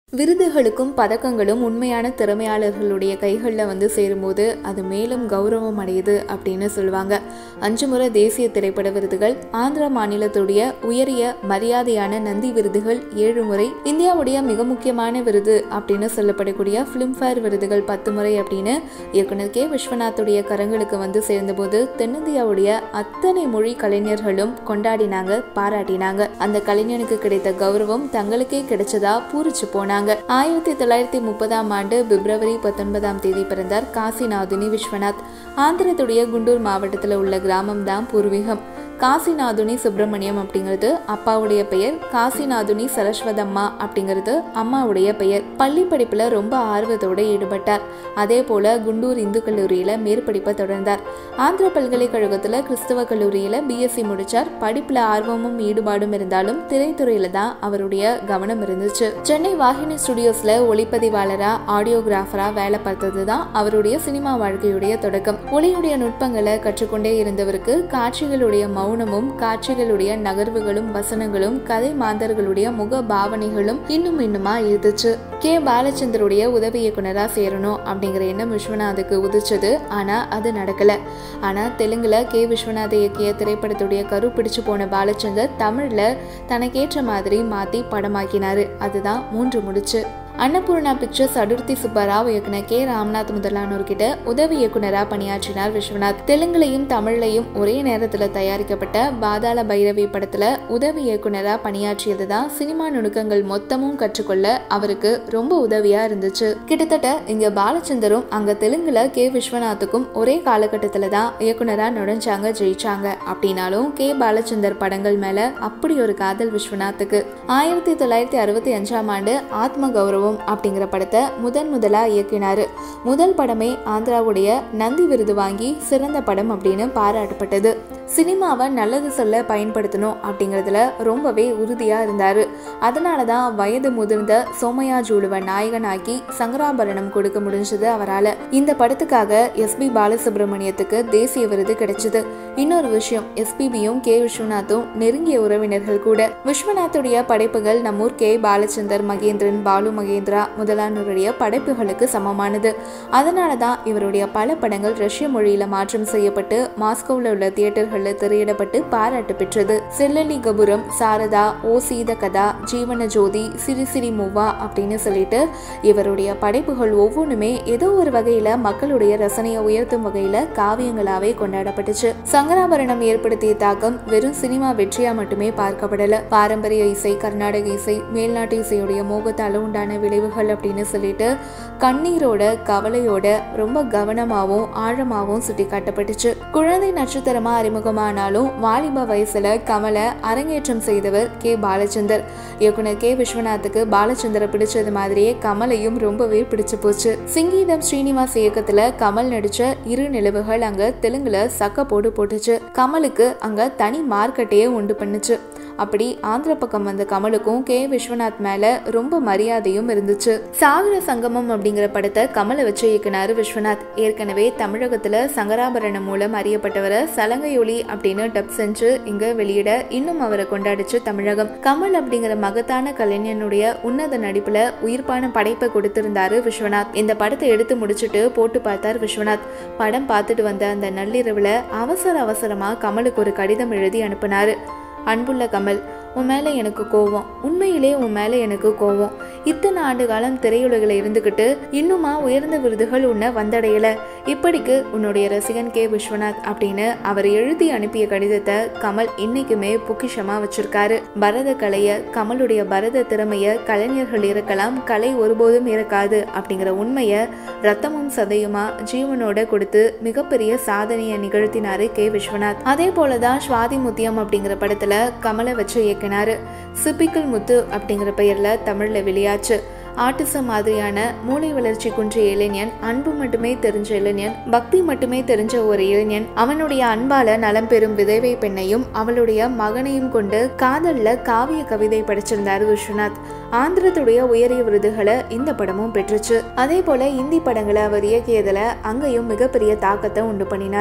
விருதுகளுக்கும் பதக்கங்களும் உண்மையான திறமையாளர்களுடைய கைகளில் வந்து சேரும்போது அது மேலும் கௌரவம் அடையுது அப்படின்னு சொல்லுவாங்க அஞ்சு முறை தேசிய திரைப்பட விருதுகள் ஆந்திரா மாநிலத்துடைய உயரிய மரியாதையான நந்தி விருதுகள் ஏழு முறை இந்தியாவுடைய மிக முக்கியமான விருது அப்படின்னு சொல்லப்படக்கூடிய ஃபிலிம்ஃபேர் விருதுகள் பத்து முறை அப்படின்னு இயக்குனர் கே விஸ்வநாத்துடைய கரங்களுக்கு வந்து சேர்ந்தபோது தென்னிந்தியாவுடைய அத்தனை மொழி கலைஞர்களும் கொண்டாடினாங்க பாராட்டினாங்க அந்த கலைஞனுக்கு கிடைத்த கௌரவம் தங்களுக்கே கிடைச்சதா பூரிச்சு போனாங்க ஆயிரத்தி தொள்ளாயிரத்தி முப்பதாம் ஆண்டு பிப்ரவரி பத்தொன்பதாம் தேதி பிறந்தார் காசிநாதுனி விஸ்வநாத் ஆந்திரத்துடைய குண்டூர் மாவட்டத்தில் உள்ள கிராமம் தான் பூர்வீகம் காசிநாதுனி சுப்பிரமணியம் அப்படிங்கிறது அப்பாவுடைய பெயர் காசிநாதுனி சரஸ்வதம்மா அப்படிங்கிறது அம்மாவுடைய பெயர் பள்ளி படிப்புல ரொம்ப ஆர்வத்தோட ஈடுபட்டார் அதே போல குண்டூர் இந்து கல்லூரியில மேற்படிப்பை தொடர்ந்தார் ஆந்திர பல்கலைக்கழகத்துல கிறிஸ்தவ கல்லூரியில பிஎஸ்சி முடிச்சார் படிப்புல ஆர்வமும் ஈடுபாடும் இருந்தாலும் திரைத்துறையில தான் அவருடைய கவனம் இருந்துச்சு சென்னை வாகினி ஸ்டுடியோஸ்ல ஒளிப்பதிவாளரா ஆடியோகிராஃபரா வேலை பார்த்தது தான் அவருடைய சினிமா வாழ்க்கையுடைய தொடக்கம் ஒளியுடைய நுட்பங்களை கற்றுக்கொண்டே இருந்தவருக்கு காட்சிகளுடைய மௌனமும் காட்சிகளுடைய நகர்வுகளும் வசனங்களும் கதை மாந்தர்களுடைய முக பாவனைகளும் இன்னும் இன்னுமா இருந்துச்சு கே பாலச்சந்தருடைய உதவி இயக்குனரா சேரணும் அப்படிங்கிற எண்ணம் விஸ்வநாதுக்கு உதிச்சது ஆனா அது நடக்கல ஆனா தெலுங்குல கே விஸ்வநாத இயக்கிய திரைப்படத்துடைய கரு பிடிச்சு போன பாலச்சந்தர் தமிழ்ல தனக்கேற்ற மாதிரி மாத்தி படமாக்கினாரு அதுதான் மூன்று முடிச்சு அன்னபூர்ணா பிக்சர்ஸ் அடுர்த்தி சுப்பராவ் இயக்குனர் கே ராம்நாத் முதலானோர்கிட்ட உதவி இயக்குனரா பணியாற்றினார் விஸ்வநாத் தெலுங்குலையும் தமிழ்லையும் ஒரே நேரத்துல தயாரிக்கப்பட்ட பாதாள பைரவி படத்துல உதவி இயக்குனரா பணியாற்றியது தான் சினிமா நுணுக்கங்கள் மொத்தமும் கற்றுக்கொள்ள அவருக்கு ரொம்ப உதவியா இருந்துச்சு கிட்டத்தட்ட இங்க பாலச்சந்தரும் அங்க தெலுங்குல கே விஸ்வநாத்துக்கும் ஒரே காலகட்டத்துல தான் இயக்குனரா நுழைஞ்சாங்க ஜெயிச்சாங்க அப்படின்னாலும் கே பாலச்சந்தர் படங்கள் மேல அப்படி ஒரு காதல் விஸ்வநாத்துக்கு ஆயிரத்தி தொள்ளாயிரத்தி அறுபத்தி அஞ்சாம் ஆண்டு ஆத்ம கௌரவம் அப்படிங்கிற படத்தை முதன் முதலா இயக்கினாரு முதல் படமே ஆந்திராவுடைய நந்தி விருது வாங்கி சிறந்த படம் அப்படின்னு பாராட்டப்பட்டது சினிமாவை நல்லது சொல்ல பயன்படுத்தணும் அப்படிங்கிறதுல ரொம்பவே உறுதியா இருந்தாரு அதனால தான் வயது முதிர்ந்த சோமயா ஜூலுவை நாயகனாக்கி சங்கராபரணம் கொடுக்க முடிஞ்சது அவரால் இந்த படத்துக்காக எஸ்பி பாலசுப்ரமணியத்துக்கு தேசிய விருது கிடைச்சது இன்னொரு விஷயம் எஸ்பிபியும் கே விஸ்வநாத்தும் நெருங்கிய உறவினர்கள் கூட விஸ்வநாத்துடைய படைப்புகள் நம்மூர் கே பாலச்சந்தர் மகேந்திரன் பாலு மகேந்திரா முதலானோருடைய படைப்புகளுக்கு சமமானது அதனால தான் இவருடைய பல படங்கள் ரஷ்ய மொழியில மாற்றம் செய்யப்பட்டு மாஸ்கோவில் உள்ள தியேட்டர்கள் திரைப்படங்களில் திரையிடப்பட்டு பாராட்டு பெற்றது செல்லலி கபுரம் சாரதா ஓ சீத கதா ஜீவன ஜோதி சிரி சிரி மூவா அப்படின்னு சொல்லிட்டு இவருடைய படைப்புகள் ஒவ்வொன்றுமே ஏதோ ஒரு வகையில மக்களுடைய ரசனையை உயர்த்தும் வகையில காவியங்களாவே கொண்டாடப்பட்டுச்சு சங்கராபரணம் ஏற்படுத்திய தாக்கம் வெறும் சினிமா வெற்றியா மட்டுமே பார்க்கப்படல பாரம்பரிய இசை கர்நாடக இசை மேல்நாட்டு இசையுடைய மோகத்தால உண்டான விளைவுகள் அப்படின்னு சொல்லிட்டு கண்ணீரோட கவலையோட ரொம்ப கவனமாகவும் ஆழமாகவும் சுட்டி காட்டப்பட்டுச்சு குழந்தை நட்சத்திரமா அறிமுகமானாலும் வாலிப வயசுல கமலை அரங்கேற்றம் செய்தவர் கே பாலச்சந்தர் இயக்குனர் கே விஸ்வநாத்துக்கு பாலச்சந்தரை பிடிச்சது மாதிரியே கமலையும் ரொம்பவே பிடிச்சு போச்சு சிங்கீதம் ஸ்ரீனிவாஸ் இயக்கத்துல கமல் நடிச்ச இரு நிலவுகள் அங்க தெலுங்குல சக்க போடு போட்டுச்சு கமலுக்கு அங்க தனி மார்க்கெட்டையே உண்டு பண்ணுச்சு அப்படி ஆந்திர பக்கம் வந்த கமலுக்கும் கே விஸ்வநாத் மேல ரொம்ப மரியாதையும் இருந்துச்சு சாகர சங்கமம் அப்படிங்கிற படத்தை கமலை வச்சு இயக்குனாரு விஸ்வநாத் ஏற்கனவே தமிழகத்துல சங்கராபரணம் மூலம் அறியப்பட்டவரை சலங்கையொலி அப்படின்னு டப் செஞ்சு இங்க வெளியிட இன்னும் அவரை கொண்டாடிச்சு தமிழகம் கமல் அப்படிங்கிற மகத்தான கலைஞனுடைய உன்னத நடிப்புல உயிர்ப்பான படைப்பை கொடுத்திருந்தாரு விஸ்வநாத் இந்த படத்தை எடுத்து முடிச்சுட்டு போட்டு பார்த்தார் விஸ்வநாத் படம் பார்த்துட்டு வந்த அந்த நள்ளிரவுல அவசர அவசரமா கமலுக்கு ஒரு கடிதம் எழுதி அனுப்புனாரு அன்புள்ள கமல் உன் மேலே எனக்கு கோவம் உண்மையிலே உன் மேலே எனக்கு கோவம் இத்தனை ஆண்டு காலம் திரையுலகில் இருந்துக்கிட்டு இன்னுமா உயர்ந்த விருதுகள் உன்னை வந்தடையல இப்படிக்கு உன்னுடைய ரசிகன் கே விஸ்வநாத் அப்படின்னு அவர் எழுதி அனுப்பிய கடிதத்தை கமல் இன்னைக்குமே பொக்கிஷமா வச்சிருக்காரு பரத கலைய கமலுடைய பரத திறமைய கலைஞர்கள் இருக்கலாம் கலை ஒருபோதும் இருக்காது அப்படிங்கிற உண்மைய ரத்தமும் சதையுமா ஜீவனோட கொடுத்து மிகப்பெரிய சாதனையை நிகழ்த்தினாரு கே விஸ்வநாத் அதே போலதான் சுவாதி முத்தியம் அப்படிங்கிற படத்துல கமலை வச்சு இயக்கினாரு சிப்பிக்கல் முத்து அப்படிங்கிற பெயர்ல தமிழ்ல வெளியாச்சு ஆட்டிசம் மாதிரியான மூளை வளர்ச்சி குன்றிய இளைஞன் அன்பு மட்டுமே தெரிஞ்ச இளைஞன் பக்தி மட்டுமே தெரிஞ்ச ஒரு இளைஞன் அவனுடைய அன்பால நலம் பெறும் விதவை பெண்ணையும் அவளுடைய மகனையும் கொண்டு காதல்ல காவிய கவிதை படிச்சிருந்தாரு விஸ்வநாத் ஆந்திரத்துடைய உயரிய விருதுகளை இந்த படமும் பெற்றுச்சு அதே போல இந்தி படங்களை அவர் இயக்கியதுல அங்கேயும் மிகப்பெரிய தாக்கத்தை உண்டு பண்ணினாரு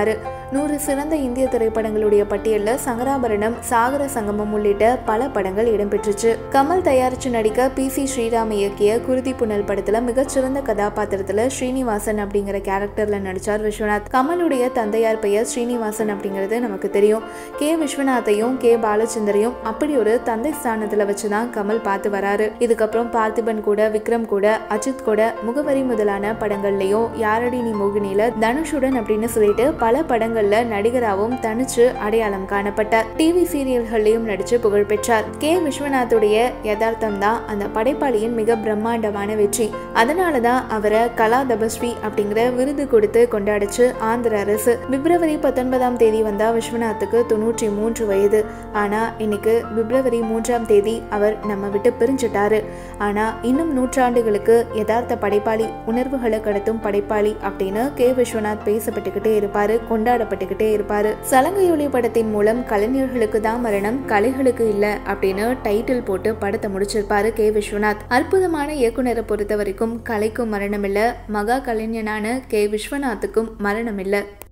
நூறு சிறந்த இந்திய திரைப்படங்களுடைய பட்டியலில் சங்கராபரணம் சாகர சங்கமம் உள்ளிட்ட பல படங்கள் இடம்பெற்றுச்சு கமல் தயாரிச்சு நடிக்க பி சி ஸ்ரீராம் இயக்கிய குருதி புனல் படத்துல மிகச்சிறந்த கதாபாத்திரத்துல ஸ்ரீனிவாசன் அப்படிங்கிற கேரக்டர்ல நடிச்சார் விஸ்வநாத் கமலுடைய தந்தையார் பெயர் ஸ்ரீனிவாசன் அப்படிங்கிறது நமக்கு தெரியும் கே விஸ்வநாத்தையும் கே பாலச்சந்தரையும் அப்படி ஒரு தந்தை ஸ்தானத்துல வச்சுதான் கமல் பார்த்து வராரு இதுக்கப்புறம் பார்த்திபன் கூட விக்ரம் கூட அஜித் கூட முகவரி முதலான படங்கள்லயும் யாரடி நீ மோகினியில தனுஷுடன் அப்படின்னு சொல்லிட்டு பல படங்கள்ல நடிகராகவும் தனிச்சு அடையாளம் காணப்பட்டார் டிவி சீரியல்கள்லயும் நடிச்சு புகழ் பெற்றார் கே விஸ்வநாத்துடைய யதார்த்தம் தான் அந்த படைப்பாளியின் மிக பிரம்மாண்டமான வெற்றி அதனாலதான் அவரை கலா தபஸ்வி அப்படிங்கிற விருது கொடுத்து கொண்டாடிச்சு ஆந்திர அரசு பிப்ரவரி பத்தொன்பதாம் தேதி வந்தா விஸ்வநாத்துக்கு தொண்ணூற்றி மூன்று வயது ஆனா இன்னைக்கு பிப்ரவரி மூன்றாம் தேதி அவர் நம்ம விட்டு பிரிஞ்சிட்டாரு ஆனா இன்னும் நூற்றாண்டுகளுக்கு யதார்த்த படைப்பாளி உணர்வுகளை கடத்தும் படைப்பாளி அப்படின்னு கே விஸ்வநாத் பேசப்பட்டுக்கிட்டே இருப்பாரு கொண்டாடப்பட்டுக்கிட்டே இருப்பாரு சலங்கையொலி படத்தின் மூலம் கலைஞர்களுக்கு தான் மரணம் கலைகளுக்கு இல்ல அப்படின்னு டைட்டில் போட்டு படத்தை முடிச்சிருப்பாரு கே விஸ்வநாத் அற்புதமான இயக்குனரை பொறுத்த வரைக்கும் கலைக்கும் மரணம் இல்ல மகா கலைஞனான கே விஸ்வநாத்துக்கும் மரணம் இல்ல